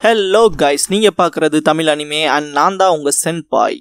hello guys நீங்க பார்க்கறது Tamil anime and நான் தான் உங்க சென்பாய்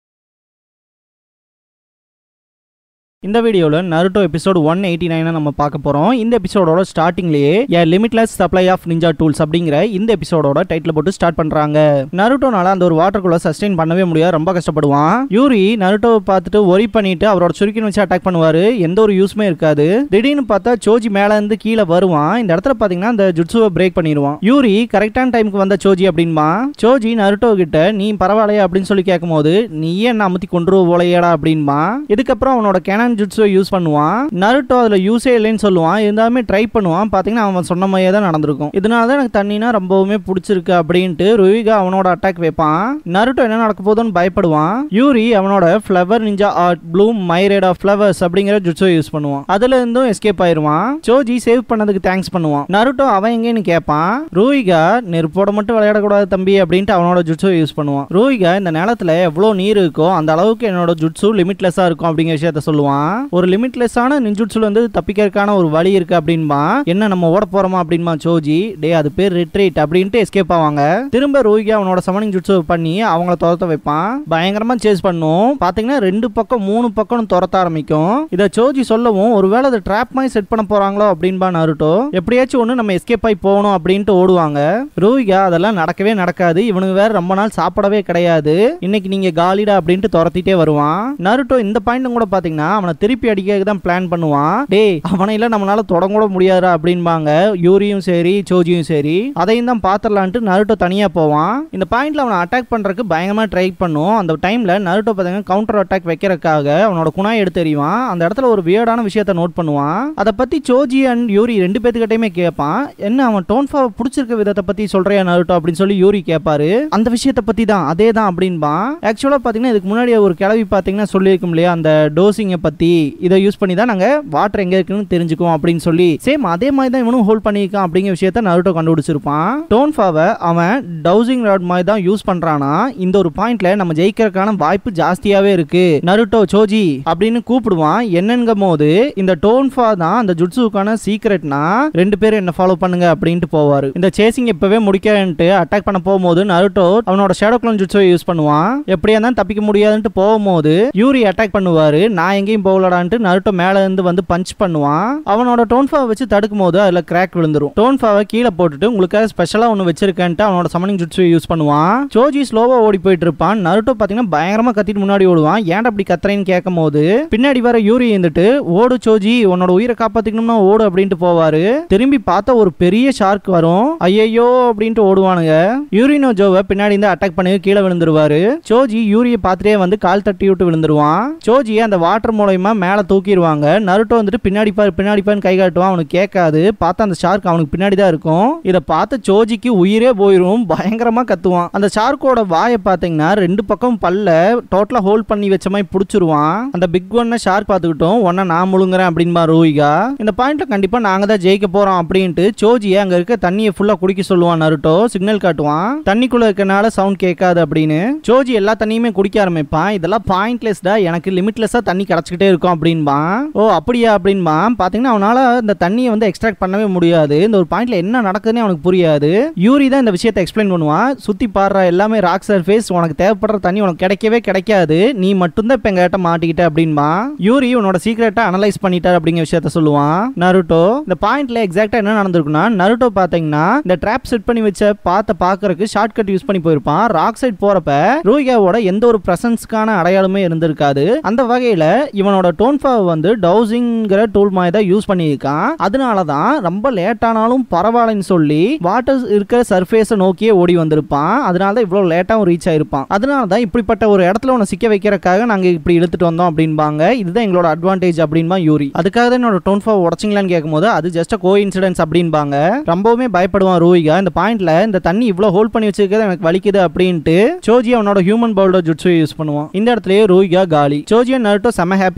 இந்த வீடியோவில் நருட்டோ எபிசோட் ஒன் எயிட்டி நைனை நம்ம பார்க்க போகிறோம் இந்த எபிசோடோட ஸ்டார்டிங்லேயே a limitless supply of ninja tools அப்படிங்கிற இந்த எபிசோடோட டைட்டில் போட்டு ஸ்டார்ட் பண்ணுறாங்க நருட்டோனால அந்த ஒரு வாட்டருக்குள்ள சஸ்டெயின் பண்ணவே முடியாது ரொம்ப கஷ்டப்படுவான் யூரி நருட்டோவை பார்த்துட்டு ஒரி பண்ணிட்டு அவரோட சுருக்கின் வச்சு அட்டாக் பண்ணுவார் எந்த ஒரு யூஸ்மே இருக்காது திடீர்னு பார்த்தா சோஜி மேலே இருந்து கீழே வருவான் இந்த இடத்துல பார்த்தீங்கன்னா அந்த ஜுட்சுவை பிரேக் பண்ணிடுவான் யூரி கரெக்டான டைமுக்கு வந்த சோஜி அப்படின்பா சோஜி நருட்டோ கிட்ட நீ பரவாயில்லையா அப்படின்னு சொல்லி கேட்கும்போது நீயே என்ன அமுத்தி கொண்டு போலையடா அப்படின்பா இதுக்கப்புறம் அவனோட கேனான் ஜுட்ஸோ யூஸ் பண்ணுவான் நருட்டோ அதுல யூஸே இல்லைன்னு சொல்லுவான் இருந்தாலுமே ட்ரை பண்ணுவான் பாத்தீங்கன்னா அவன் சொன்ன மாதிரியே தான் நடந்திருக்கும் இதனால தான் எனக்கு தண்ணினா ரொம்பவுமே பிடிச்சிருக்கு அப்படின்ட்டு ருவிகா அவனோட அட்டாக் வைப்பான் நருட்டோ என்ன நடக்க போதுன்னு பயப்படுவான் யூரி அவனோட flower ninja art bloom myriad of flowers அப்படிங்கிற ஜுட்ஸோ யூஸ் பண்ணுவான் அதுல இருந்தும் எஸ்கேப் ஆயிருவான் சோஜி சேவ் பண்ணதுக்கு தேங்க்ஸ் பண்ணுவான் நருட்டோ அவன் எங்கேன்னு கேட்பான் ரூயிகா நெருப்போட மட்டும் விளையாடக்கூடாது தம்பி அப்படின்ட்டு அவனோட ஜுட்ஸோ யூஸ் பண்ணுவான் ரூயிகா இந்த நிலத்துல எவ்வளோ நீர் இருக்கோ அந்த அளவுக்கு என்னோட ஜுட்ஸு லிமிட்லெஸ்ஸா இருக்கும் அப்படிங்கிற விஷயத்த சொல்லுவான் ஒரு லிமிட்லெஸ்ஸான நிஞ்சுட்ஸுல வந்து தப்பிக்கிறதுக்கான ஒரு வழி இருக்கு அப்படின்பா என்ன நம்ம ஓட போறோமா அப்படின்பா சோஜி டே அது பேர் ரிட்ரீட் அப்படின்ட்டு எஸ்கேப் ஆவாங்க திரும்ப ரோஹிகா அவனோட சமனிங் ஜுட்ஸு பண்ணி அவங்கள துரத்த வைப்பான் பயங்கரமா சேஸ் பண்ணும் பாத்தீங்கன்னா ரெண்டு பக்கம் மூணு பக்கம் துரத்த ஆரம்பிக்கும் இதை சோஜி சொல்லவும் ஒருவேளை அதை ட்ராப் மாதிரி செட் பண்ண போறாங்களோ அப்படின்பா நருட்டோ எப்படியாச்சும் ஒன்று நம்ம எஸ்கேப் ஆகி போகணும் அப்படின்ட்டு ஓடுவாங்க ரோஹிகா அதெல்லாம் நடக்கவே நடக்காது இவனுக்கு வேற ரொம்ப நாள் சாப்பிடவே கிடையாது இன்னைக்கு நீங்க காலிடா அப்படின்ட்டு துரத்திட்டே வருவான் நருட்டோ இந்த பாயிண்ட் கூட பாத்தீங்கன்னா அவனை திருப்பி அடிக்க தான் பிளான் பண்ணுவான் டேய் அவனை இல்ல நம்மளால தொடங்க கூட முடியாதா அப்படின்பாங்க யூரியும் சரி சோஜியும் சரி அதையும் தான் பாத்திரலான்ட்டு நருட்டோ தனியா போவான் இந்த பாயிண்ட்ல அவனை அட்டாக் பண்றதுக்கு பயங்கரமா ட்ரை பண்ணும் அந்த டைம்ல நருட்டோ பாத்தீங்கன்னா கவுண்டர் அட்டாக் வைக்கிறதுக்காக அவனோட குணாய் எடுத்து எறிவான் அந்த இடத்துல ஒரு வியர்டான விஷயத்த நோட் பண்ணுவான் அதை பத்தி சோஜி அண்ட் யூரி ரெண்டு பேத்துக்கிட்டையுமே கேட்பான் என்ன அவன் டோன்ஃபா பிடிச்சிருக்க விதத்தை பத்தி சொல்றியா நருட்டோ அப்படின்னு சொல்லி யூரி கேட்பாரு அந்த விஷயத்தை பத்தி தான் அதே தான் அப்படின்பான் ஆக்சுவலா பாத்தீங்கன்னா இதுக்கு முன்னாடி ஒரு கிளவி பாத்தீங்கன்னா சொல்லியிருக்கும் இல்லையா அந்த டோசிங்கை பத்தி இதை யூஸ் பண்ணி தான் நாங்க வாட்டர் எங்க இருக்குன்னு தெரிஞ்சுக்குவோம் அப்படின்னு சொல்லி சேம் அதே மாதிரி தான் இவனும் ஹோல்ட் பண்ணியிருக்கான் அப்படிங்கிற விஷயத்த நருட்டோ கண்டுபிடிச்சிருப்பான் டோன்ஃபாவை அவன் டவுசிங் ராட் மாதிரி தான் யூஸ் பண்றானா இந்த ஒரு பாயிண்ட்ல நம்ம ஜெயிக்கிறதுக்கான வாய்ப்பு ஜாஸ்தியாவே இருக்கு நருட்டோ சோஜி அப்படின்னு கூப்பிடுவான் என்னங்கும் போது இந்த டோன்ஃபா தான் அந்த ஜுட்ஸுக்கான சீக்ரெட்னா ரெண்டு பேரும் என்ன ஃபாலோ பண்ணுங்க அப்படின்ட்டு போவாரு இந்த சேசிங் இப்பவே முடிக்கன்ட்டு அட்டாக் பண்ண போகும்போது நருட்டோ அவனோட ஷேடோ க்ளோன் ஜுட்ஸோ யூஸ் பண்ணுவான் எப்படியா தான் தப்பிக்க முடியாதுன்ட்டு போகும்போது யூரி அட்டாக் பண்ணுவாரு நான் எங்கேயும் போகலடான்ட்டு நருட்டோ மேல இருந்து வந்து பஞ்ச் பண்ணுவான் அவனோட டோன்ஃபாவை வச்சு தடுக்கும் போது அதுல கிராக் விழுந்துரும் டோன்ஃபாவை கீழே போட்டுட்டு உங்களுக்காக ஸ்பெஷலா ஒன்னு வச்சிருக்கேன்ட்டு அவனோட சமனிங் ஜுட்ஸோ யூஸ் பண்ணுவான் சோஜி ஸ்லோவா ஓடி போயிட்டு இருப்பான் நருட்டோ பாத்தீங்கன்னா பயங்கரமா கத்திட்டு முன்னாடி ஓடுவான் ஏன்டா அப்படி கத்துறேன்னு கேட்கும் போது பின்னாடி வர யூரி இருந்துட்டு ஓடு சோஜி உன்னோட உயிரை காப்பாத்திக்கணும்னா ஓடு அப்படின்ட்டு போவாரு திரும்பி பார்த்தா ஒரு பெரிய ஷார்க் வரும் ஐயையோ அப்படின்ட்டு ஓடுவானுங்க யூரினோ ஜோவை பின்னாடி இருந்து அட்டாக் பண்ணி கீழே விழுந்துருவாரு சோஜி யூரியை பார்த்துட்டே வந்து கால் தட்டி விட்டு விழுந்துருவான் சோஜியை அந்த வாட்டர் மூலயமா மேலே தூக்கிடுவாங்க நருட்டோ வந்துட்டு பின்னாடி பாரு பின்னாடி பாரு கை காட்டுவான் அவனுக்கு கேட்காது பார்த்தா அந்த ஷார்க் அவனுக்கு பின்னாடி தான் இருக்கும் இதை பார்த்து சோஜிக்கு உயிரே போயிடும் பயங்கரமா கத்துவான் அந்த ஷார்க்கோட வாயை பார்த்தீங்கன்னா ரெண்டு பக்கம் பல்ல டோட்டலா ஹோல்ட் பண்ணி வச்ச மாதிரி பிடிச்சிருவான் அந்த பிக் ஒன்ன ஷார்க் பார்த்துக்கிட்டோம் ஒன்ன நான் முழுங்குறேன் அப்படின்பா ரோஹிகா இந்த பாயிண்ட்ல கண்டிப்பா நாங்க தான் ஜெயிக்க போறோம் அப்படின்ட்டு சோஜியை அங்க இருக்க தண்ணியை ஃபுல்லா குடிக்க சொல்லுவான் நருட்டோ சிக்னல் காட்டுவான் தண்ணிக்குள்ள இருக்கனால சவுண்ட் கேட்காது அப்படின்னு சோஜி எல்லா தண்ணியுமே குடிக்க ஆரம்பிப்பான் இதெல்லாம் பாயிண்ட்லெஸ்டா எனக்கு லிமிட்லெஸ்ஸா தண்ணி கிடைச்சிக்கிட்டே இருக்கும் அப்படின்பான் ஓ அப்படியா அப்படின்பான் பாத்தீங்கன்னா அவனால இந்த தண்ணியை வந்து எக்ஸ்ட்ராக்ட் பண்ணவே முடியாது இந்த ஒரு பாயிண்ட்ல என்ன நடக்குதுன்னு அவனுக்கு புரியாது யூரி தான் இந்த விஷயத்தை எக்ஸ்பிளைன் பண்ணுவான் சுத்தி பாடுற எல்லாமே ராக் சர்ஃபேஸ் உனக்கு தேவைப்படுற தண்ணி உனக்கு கிடைக்கவே கிடைக்காது நீ மட்டும்தான் இப்ப எங்கிட்ட மாட்டிக்கிட்ட அப்படின்பா யூரி உன்னோட சீக்கிரட்டை அனலைஸ் பண்ணிட்டார் அப்படிங்கிற விஷயத்த சொல்லுவான் நருட்டோ இந்த பாயிண்ட்ல எக்ஸாக்டா என்ன நடந்திருக்குன்னா நருட்டோ பாத்தீங்கன்னா இந்த ட்ராப் செட் பண்ணி வச்ச பாத்த பாக்குறதுக்கு ஷார்ட் கட் யூஸ் பண்ணி போயிருப்பான் ராக் சைட் போறப்ப ரூஹிகாவோட எந்த ஒரு பிரசன்ஸ்க்கான அடையாளமே இருந்திருக்காது அந்த வகையில இவனோட டோன்ஃபா வந்து டவுசிங்கிற டூல் மாதிரி தான் யூஸ் பண்ணியிருக்கான் அதனால தான் ரொம்ப லேட் ஆனாலும் பரவாயில்லன்னு சொல்லி வாட்டர் இருக்கிற சர்ஃபேஸை நோக்கியே ஓடி வந்திருப்பான் அதனால தான் இவ்வளோ லேட்டாகவும் ரீச் ஆயிருப்பான் அதனால தான் இப்படிப்பட்ட ஒரு இடத்துல உன்னை சிக்க வைக்கிறதுக்காக நாங்கள் இப்படி இழுத்துட்டு வந்தோம் அப்படின்பாங்க இதுதான் எங்களோட அட்வான்டேஜ் அப்படின்பா யூரி அதுக்காக தான் என்னோட டோன்ஃபா உடச்சிங்களான்னு கேட்கும்போது அது ஜஸ்ட் கோ இன்சிடென்ட்ஸ் அப்படின்பாங்க ரொம்பவுமே பயப்படுவான் ரூஹிகா இந்த பாயிண்ட்ல இந்த தண்ணி இவ்வளோ ஹோல்ட் பண்ணி வச்சிருக்கிறது எனக்கு வலிக்குது அப்படின்ட்டு சோஜி அவனோட ஹியூமன் பவுல்டர் ஜுட்ஸு யூஸ் பண்ணுவான் இந்த இடத்துலயே ரூஹிகா காலி சோஜி நருட்டோ செம ஹாப்பி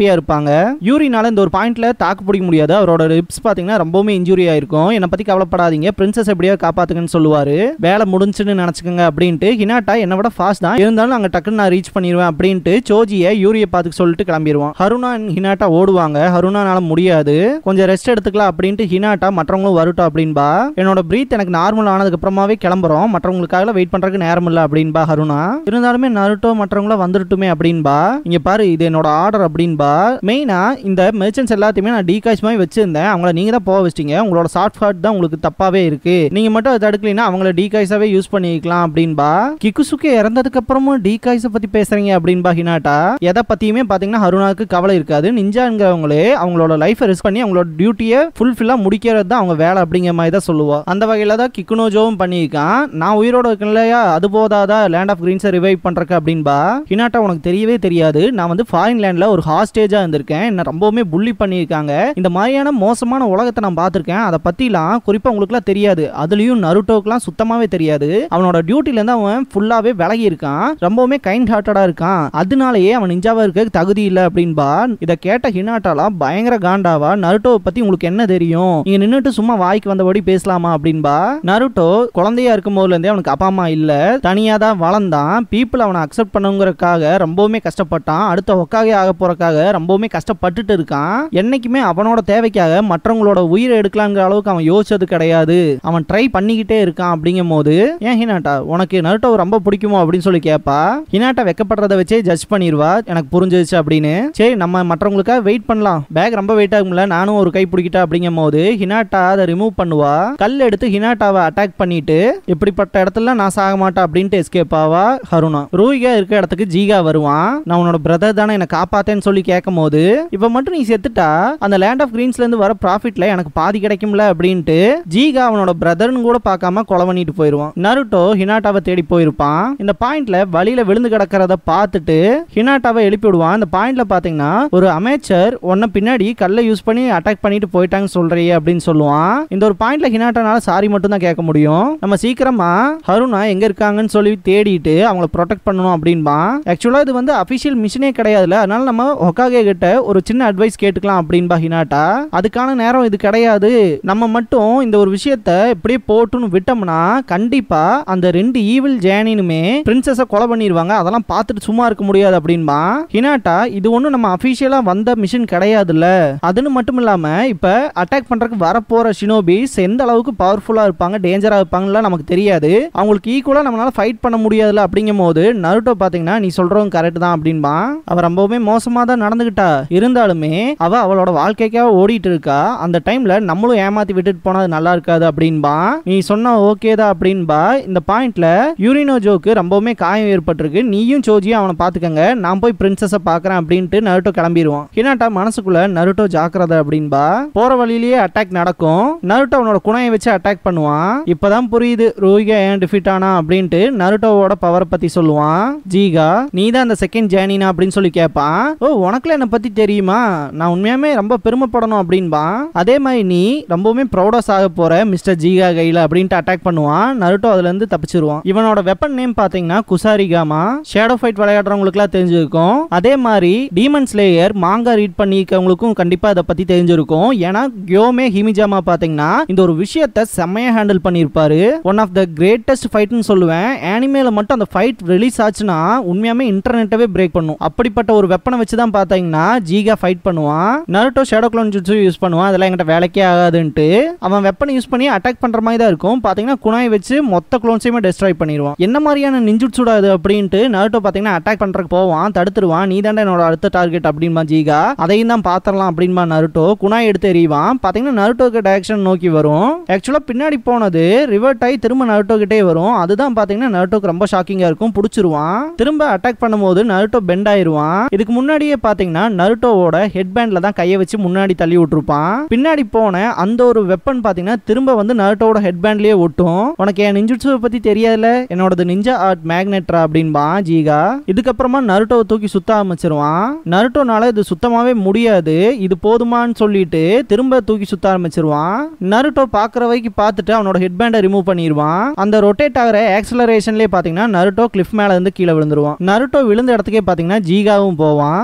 ஹாப்பியா இருப்பாங்க யூரினால இந்த ஒரு பாயிண்ட்ல தாக்கு பிடிக்க முடியாது அவரோட ரிப்ஸ் பாத்தீங்கன்னா ரொம்பவுமே இன்ஜுரி ஆயிருக்கும் என்னை பத்தி கவலைப்படாதீங்க பிரின்சஸ் எப்படியோ காப்பாத்துங்கன்னு சொல்லுவாரு வேலை முடிஞ்சுன்னு நினைச்சுக்கோங்க அப்படின்ட்டு ஹினாட்டா என்னை விட ஃபாஸ்ட் தான் இருந்தாலும் அங்க டக்குன்னு நான் ரீச் பண்ணிடுவேன் அப்படின்ட்டு சோஜியை யூரியை பார்த்துக்க சொல்லிட்டு கிளம்பிடுவான் ஹருணா and ஹினாட்டா ஓடுவாங்க ஹருணானால முடியாது கொஞ்சம் ரெஸ்ட் எடுத்துக்கலாம் அப்படின்ட்டு ஹினாட்டா மற்றவங்களும் வரட்டும் அப்படின்பா என்னோட பிரீத் எனக்கு நார்மல் ஆனதுக்கு அப்புறமாவே கிளம்புறோம் மற்றவங்களுக்காக வெயிட் பண்றதுக்கு நேரம் இல்லை அப்படின்பா ஹருணா இருந்தாலுமே நருட்டோ மற்றவங்கள வந்துடட்டுமே அப்படின்பா இங்க பாரு இது என்னோட ஆர்டர் அப்படின்பா மெயினா இந்த மெர்ச்சன்ஸ் எல்லாத்தையுமே நான் டீகாய்ஸ் மாதிரி வச்சிருந்தேன் அவங்கள நீங்க தான் போக வச்சிட்டீங்க உங்களோட சாஃப்ட் ஹார்ட் தான் உங்களுக்கு தப்பாவே இருக்கு நீங்க மட்டும் அதை தடுக்கலைன்னா அவங்கள டீகாய்ஸாவே யூஸ் பண்ணிக்கலாம் அப்படின்பா கிக்குசுக்கு இறந்ததுக்கு அப்புறமும் டீகாய்ஸை பத்தி பேசுறீங்க அப்படின்பா ஹினாட்டா எதை பத்தியுமே பாத்தீங்கன்னா ஹருணாக்கு கவலை இருக்காது நிஞ்சாங்கிறவங்களே அவங்களோட லைஃபை ரிஸ்க் பண்ணி அவங்களோட டியூட்டியை ஃபுல்ஃபில்லா முடிக்கிறது தான் அவங்க வேலை அப்படிங்கிற மாதிரி தான் சொல்லுவா அந்த வகையில தான் கிக்குனோஜோவும் பண்ணியிருக்கான் நான் உயிரோட இருக்கேன் இல்லையா அது போதாதா லேண்ட் ஆஃப் கிரீன்ஸை ரிவைவ் பண்றக்கு அப்படின்பா ஹினாட்டா உனக்கு தெரியவே தெரியாது நான் வந்து ஃபாரின் லேண்ட்ல ஒரு ஹாஸ்டேஜா இருந்திருக்கேன் என்ன ரொம்பவுமே புள்ளி பண்ணியிருக்காங்க இந்த மாதிரியான மோசமான உலகத்தை நான் பார்த்திருக்கேன் அதை பத்திலாம் குறிப்பா உங்களுக்குலாம் தெரியாது அதுலயும் நருட்டோக்கெல்லாம் சுத்தமாவே தெரியாது அவனோட டியூட்டில இருந்து அவன் ஃபுல்லாவே விலகி இருக்கான் ரொம்பவுமே கைண்ட் ஹார்ட்டடா இருக்கான் அதனாலயே அவன் நிஞ்சாவா இருக்க தகுதி இல்லை அப்படின்பா இதை கேட்ட ஹினாட்டாலாம் பயங்கர காண்டாவா நருட்டோவை பத்தி உங்களுக்கு என்ன தெரியும் நீங்க நின்னுட்டு சும்மா வாய்க்கு வந்தபடி பேசலாமா அப்படின்பா நருட்டோ குழந்தையா இருக்கும் போதுல இருந்தே அவனுக்கு அப்பா அம்மா இல்ல தனியா தான் வளர்ந்தான் பீப்புள் அவனை அக்செப்ட் பண்ணுங்கிறதுக்காக ரொம்பவுமே கஷ்டப்பட்டான் அடுத்த ஒக்காகே ஆக போறக்காக ரொம்பவுமே கஷ்டப்பட்டுட்டு இருக்கான் என்னைக்குமே அவனோட தேவைக்காக மற்றவங்களோட உயிரை எடுக்கலாங்கிற அளவுக்கு அவன் யோசிச்சது கிடையாது அவன் ட்ரை பண்ணிக்கிட்டே இருக்கான் அப்படிங்கும் போது ஏன் ஹினாட்டா உனக்கு நருட்டோ ரொம்ப பிடிக்குமோ அப்படின்னு சொல்லி கேட்பா ஹினாட்டா வெக்கப்படுறத வச்சே ஜட்ஜ் பண்ணிடுவா எனக்கு புரிஞ்சிருச்சு அப்படின்னு சரி நம்ம மற்றவங்களுக்காக வெயிட் பண்ணலாம் பேக் ரொம்ப வெயிட் ஆகும்ல நானும் ஒரு கை பிடிக்கிட்டா அப்படிங்கும் போது ஹினாட்டா அதை ரிமூவ் பண்ணுவா கல் எடுத்து ஹினாட்டாவை அட்டாக் பண்ணிட்டு இப்படிப்பட்ட இடத்துல நான் சாக மாட்டேன் அப்படின்ட்டு எஸ்கேப் ஆவா ஹருணா ரூஹிகா இருக்க இடத்துக்கு ஜீகா வருவான் நான் உன்னோட பிரதர் தானே என்னை காப்பாத்தேன்னு சொல்லி கேட்கும் போது இப்ப மட்டும் நீ செத்துட்டா அந்த லேண்ட் ஆஃப் கிரீன்ஸ்ல இருந்து வர ப்ராஃபிட்ல எனக்கு பாதி கிடைக்கும்ல அப்படின்ட்டு ஜீகா அவனோட பிரதர்னு கூட பார்க்காம கொலை பண்ணிட்டு போயிருவான் நருட்டோ ஹினாட்டாவை தேடி போயிருப்பான் இந்த பாயிண்ட்ல வழியில விழுந்து கிடக்கிறத பார்த்துட்டு ஹினாட்டாவை எழுப்பி விடுவான் இந்த பாயிண்ட்ல பாத்தீங்கன்னா ஒரு அமைச்சர் உன்னை பின்னாடி கல்லை யூஸ் பண்ணி அட்டாக் பண்ணிட்டு போயிட்டாங்கன்னு சொல்றியே அப்படின்னு சொல்லுவான் இந்த ஒரு பாயிண்ட்ல ஹினாட்டானால சாரி மட்டும் தான் கேட்க முடியும் நம்ம சீக்கிரமா ஹருணா எங்க இருக்காங்கன்னு சொல்லி தேடிட்டு அவங்கள ப்ரொடெக்ட் பண்ணணும் அப்படின்பா ஆக்சுவலா இது வந்து அபிஷியல் மிஷனே கிடையாதுல அதனால நம்ம ஒக்காகே கிட்ட ஒரு சின்ன அட்வைஸ் கேட்டுக்கலாம் அப்படின்பா ஹினாட்டா அதுக்கான நேரம் இது கிடையாது நம்ம மட்டும் இந்த ஒரு விஷயத்த இப்படியே போட்டுன்னு விட்டோம்னா கண்டிப்பா அந்த ரெண்டு ஈவில் ஜேனினுமே பிரின்சஸ கொலை பண்ணிடுவாங்க அதெல்லாம் பார்த்துட்டு சும்மா இருக்க முடியாது அப்படின்பா ஹினாட்டா இது ஒன்றும் நம்ம அஃபிஷியலா வந்த மிஷன் கிடையாதுல்ல அதுன்னு மட்டும் இல்லாம இப்ப அட்டாக் பண்றதுக்கு வரப்போற ஷினோபிஸ் எந்த அளவுக்கு பவர்ஃபுல்லா இருப்பாங்க டேஞ்சரா இருப்பாங்கலாம் நமக்கு தெரியாது அவங்களுக்கு ஈக்குவலா நம்மளால ஃபைட் பண்ண முடியாதுல அப்படிங்கும் போது நருட்டோ பாத்தீங்கன்னா நீ சொல்றவங்க கரெக்ட் தான் அப்படின்பா அவ ரொம்பவுமே மோசமா தான் நடந்துகிட்டா இருந்தாலுமே அவ அவளோட வாழ்க்கைக்காக ஓடிட்டு இருக்கா அந்த டைம்ல நம்மளும் ஏமாத்தி விட்டுட்டு போனா அது நல்லா இருக்காது அப்படின்பா நீ சொன்ன ஓகே தான் அப்படின்பா இந்த பாயிண்ட்ல யூரினோ ஜோக்கு ரொம்பவுமே காயம் ஏற்பட்டிருக்கு நீயும் சோஜியும் அவனை பாத்துக்கங்க நான் போய் பிரின்சஸ பாக்குறேன் அப்படின்ட்டு நருட்டோ கிளம்பிடுவான் ஹினாட்டா மனசுக்குள்ள நருட்டோ ஜாக்கிரதை அப்படின்பா போற வழியிலேயே அட்டாக் நடக்கும் நருட்டோ அவனோட குணையை வச்சு அட்டாக் பண்ணுவான் இப்பதான் புரியுது ரோஹிகா ஏன் டிஃபிட் ஆனா அப்படின்ட்டு நருட்டோவோட பவரை பத்தி சொல்லுவான் ஜீகா நீ தான் அந்த செகண்ட் ஜேனினா அப்படின்னு சொல்லி கேட்பான் ஓ உனக்குலாம் என்னை பத்தி தெரியுமா நான் உண்மையாமே ரொம்ப பெருமைப்படணும் அப்படின்பா அதே மாதிரி நீ ரொம்பவுமே ப்ரௌடஸ் ஆக போற மிஸ்டர் ஜீகா கையில அப்படின்ட்டு அட்டாக் பண்ணுவான் நருட்டோ அதுல இருந்து தப்பிச்சிருவான் இவனோட வெப்பன் நேம் பாத்தீங்கன்னா குசாரிகாமா ஷேடோ ஃபைட் விளையாடுறவங்களுக்குலாம் தெரிஞ்சிருக்கும் அதே மாதிரி டீமன் ஸ்லேயர் மாங்கா ரீட் பண்ணிக்கவங்களுக்கும் கண்டிப்பா இதை பத்தி தெரிஞ்சிருக்கும் ஏன்னா கியோமே ஹிமிஜாமா பாத்தீங்கன்னா இந்த ஒரு விஷயத்த செம்மையா ஹேண்டில் பண்ணியிருப்பாரு ஒன் ஆஃப் த கிரேட்டஸ்ட் ஃபைட்னு சொல்லுவேன் ஆனிமேல மட்டும் அந்த ஃபைட் ரிலீஸ் ஆச்சுன்னா உண்மையாமே இன்டர்நெட்டவே பிரேக் பண்ணும் அப்படிப்பட்ட ஒரு வெப்பனை வச்சு தான் பாத்தீங்கன்னா ஜீகா ஃபைட் பண்ணுவான் Naruto shadow clone jutsu use பண்ணுவான் அதெல்லாம் என்கிட்ட வேலைக்கே ஆகாதுன்ட்டு அவன் வெப்பனை யூஸ் பண்ணி அட்டாக் பண்ற மாதிரி தான் இருக்கும் பாத்தீங்கன்னா குணாய் வச்சு மொத்த க்ளோன்ஸையுமே டெஸ்ட்ராய் பண்ணிடுவான் என்ன மாதிரியான நிஞ்சுட்சுடா இது அப்படின்ட்டு நருட்டோ பாத்தீங்கன்னா அட்டாக் பண்றதுக்கு போவான் தடுத்துருவான் நீ தாண்டா என்னோட அடுத்த டார்கெட் அப்படின்பா ஜீகா அதையும் தான் பாத்திரலாம் அப்படின்பா நருட்டோ குணாய் எடுத்து எறிவான் பாத்தீங்கன்னா நருட்டோக்கு டைரக்ஷன் நோக்கி வரும் ஆக்சுவலா பின்னாடி போனது ரிவர்ட் ஆகி திரும்ப நருட்டோ கிட்டே வரும் அதுதான் பாத்தீங்கன்னா நருட்டோக்கு ரொம்ப ஷாக்கிங்கா இருக்கும் புடிச்சிருவான் திரும்ப அட்டாக் பண்ணும்போது நருட்டோ பெண்ட் ஆயிருவான் இதுக்கு முன்னாடியே பாத்தீங்கன்னா நருட்டோவோட ஹெட் பேண்ட்ல தான் கையை வச்சு முன்னாடி தள்ளி விட்டுருப்பான் பின்னாடி போன அந்த ஒரு வெப்பன் பாத்தீங்கன்னா திரும்ப வந்து நருட்டோட ஹெட் பேண்ட்லயே ஒட்டும் உனக்கு என் நிஞ்சுட்சுவை பத்தி தெரியாதுல என்னோடது நிஞ்சா ஆர்ட் மேக்னெட்ரா அப்படின்பா ஜீகா இதுக்கப்புறமா நருட்டோவை தூக்கி சுத்த ஆரம்பிச்சிருவான் நருட்டோனால இது சுத்தமாவே முடியாது இது போதுமான்னு சொல்லிட்டு திரும்ப தூக்கி சுத்த ஆரம்பிச்சிருவான் நருட்டோ பாக்குற வரைக்கும் பார்த்துட்டு அவனோட ஹெட் பேண்டை ரிமூவ் பண்ணிடுவான் அந்த ரொட்டேட் ஆகிற ஆக்சலரேஷன்லயே பாத்தீங்கன்னா நருட்டோ கிளிஃப் மேல இருந்து கீழே விழுந்துருவான் நருட்டோ விழுந்த இடத்துக்கே பாத்தீங்கன்னா ஜீகாவும் போவான் ஹருணா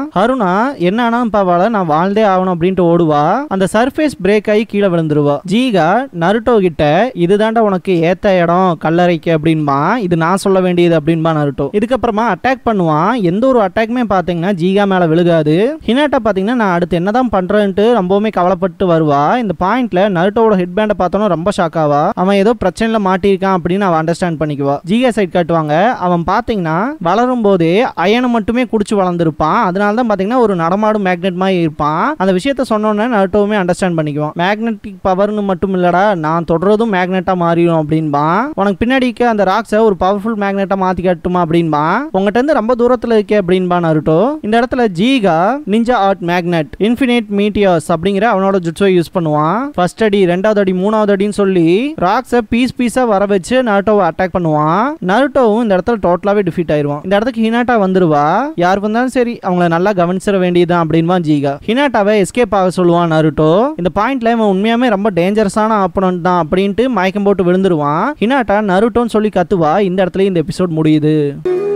ரிசானா என்ன ஆனாலும் பரவாயில்ல நான் வாழ்ந்தே ஆகணும் அப்படின்ட்டு ஓடுவா அந்த சர்ஃபேஸ் பிரேக் ஆகி கீழே விழுந்துருவா ஜீகா நருட்டோ கிட்ட இதுதான்டா உனக்கு ஏத்த இடம் கல்லறைக்கு அப்படின்பா இது நான் சொல்ல வேண்டியது அப்படின்பா நருட்டோ இதுக்கப்புறமா அட்டாக் பண்ணுவான் எந்த ஒரு அட்டாக்குமே பாத்தீங்கன்னா ஜீகா மேல விழுகாது ஹினாட்டா பாத்தீங்கன்னா நான் அடுத்து என்னதான் பண்றேன்ட்டு ரொம்பவுமே கவலைப்பட்டு வருவா இந்த பாயிண்ட்ல நருட்டோட ஹெட் பேண்டை பார்த்தோன்னா ரொம்ப ஷாக் ஆவா அவன் ஏதோ பிரச்சனையில மாட்டியிருக்கான் அப்படின்னு அவன் அண்டர்ஸ்டாண்ட் பண்ணிக்குவா ஜீகா சைட் காட்டுவாங்க அவன் பாத்தீங்கன்னா வளரும் போதே அயனை மட்டுமே குடிச்சு வளர்ந்துருப்பான் அதனால தான் பாத்தீங்கன்னா ஒரு நடமாடும் மேக்னெட் மாதிரி இருப்பான் அந்த விஷயத்த சொன்னோன்னே நருட்டோவுமே அண்டர்ஸ்டாண்ட் பண்ணிக்குவான் மேக்னெட்டிக் பவர்னு மட்டும் இல்லடா நான் தொடர்றதும் மேக்னெட்டா மாறிடும் அப்படின்பான் உனக்கு பின்னாடி இருக்க அந்த ராக்ஸை ஒரு பவர்ஃபுல் மேக்னெட்டா மாத்தி காட்டுமா அப்படின்பா உங்ககிட்ட இருந்து ரொம்ப தூரத்துல இருக்கே அப்படின்பா நருட்டோ இந்த இடத்துல Jiga ninja art magnet infinite meteors அப்படிங்கிற அவனோட ஜுட்ஸோ யூஸ் பண்ணுவான் ஃபர்ஸ்ட் அடி ரெண்டாவது அடி மூணாவது அடின்னு சொல்லி ராக்ஸை பீஸ் பீஸா வர வச்சு நருட்டோவை அட்டாக் பண்ணுவான் நருட்டோவும் இந்த இடத்துல டோட்டலாவே டிஃபீட் ஆயிருவான் இந்த இடத்துக்கு ஹினாட்டா வந்துருவா யார் வந்தாலும் சரி அவங்கள நல்லா கவனிச்சிட வேண்டியதுதான் அப்படின்வான் ஜீகா ஹினாட்டாவை எஸ்கேப் ஆக சொல்லுவான் நருட்டோ இந்த பாயிண்ட்ல இவன் உண்மையாமே ரொம்ப டேஞ்சரஸான ஆப்பனண்ட் தான் அப்படின்ட்டு மயக்கம் போட்டு விழுந்துருவான் ஹினாட்டா நருட்டோன்னு சொல்லி கத்துவா இந்த இடத்துல இந்த எபிசோட் முடியுது